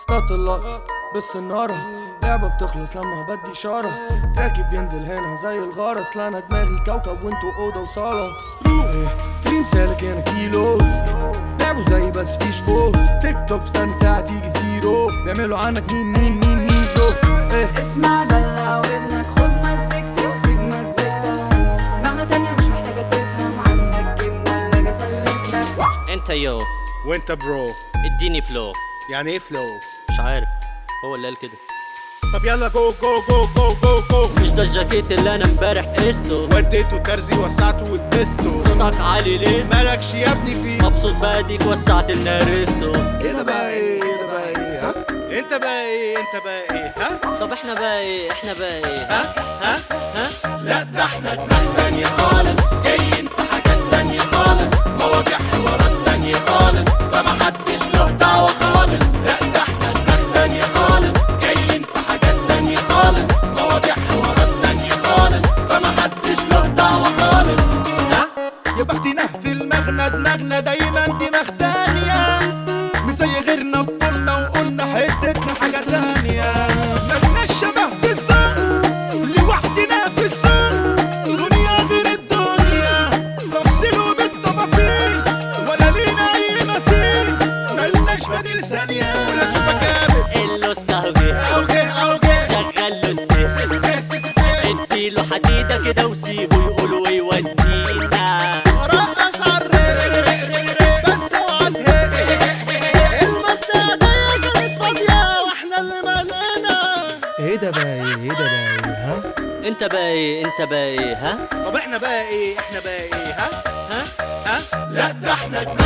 اصطاد اللقطة بالسنارة لعبة بتخلص لما بدي إشارة تراكب بينزل هنا زي الغارة أصل أنا دماغي كوكب وانتو أوضة وصالة إيه، ستريم سالك هنا كيلوز لعبوا زي بس فيش فوز تيك توك استنى ساعة تيجي زيرو بيعملوا عنك مين مين مين مين بلوف إيه اسمع دلع ودنك خد مزيكتي وسيب مزيكتك معنى تانية مش محتاجة تفهم عنك جبنا اللي جا سلمتك انت يو وانت برو اديني فلو يعني ايه فلو مش عارف هو اللي قال كده طب يلا جو جو جو جو جو جو مش ده الجاكيت اللي انا امبارح قسته وديته ترزي وسعته واديسته صوتك عالي ليه مالكش يا ابني فيه مبسوط بقى ديك وسعت لنا ريستو ايه ده بقى ايه ايه ده بقى ايه ها انت بقى ايه انت بقى ايه ها طب احنا بقى ايه احنا بقى ايه ها ها ها لا ده احنا دماغ تانية خالص جايين في حاجات تانية خالص مواضيع حوارات تانية خالص فما حدش له دعوة خالص لا ده احنا دماغ تانية خالص جايين في حاجات تانية خالص مواضيع حوارات تانية خالص فما حدش له دعوة خالص ها يا بختنا في المغنى دماغنا دايما دماغ تانية مش زي غيرنا بطلنا وقلنا حتتنا حاجة تانية مالناش شبه في الزن لوحدنا في السن دنيا غير الدنيا تفصيل وبالتفاصيل ولا لينا أي مثيل مالناش بديل ثانية ولا شبكات اللوستالجي أوكي أوكي شغل له السيف اديله حديدة كده وسيبه يقول ويودينا رقص عالريق بس اوعى المنطقة دي كانت فاضية واحنا اللي مالنا ايه ده بقى ايه ايه ده بقى ايه ها انت بقى ايه انت بقى ايه ها طب احنا بقى ايه احنا بقى ايه ها ها ها لا ده احنا دماغ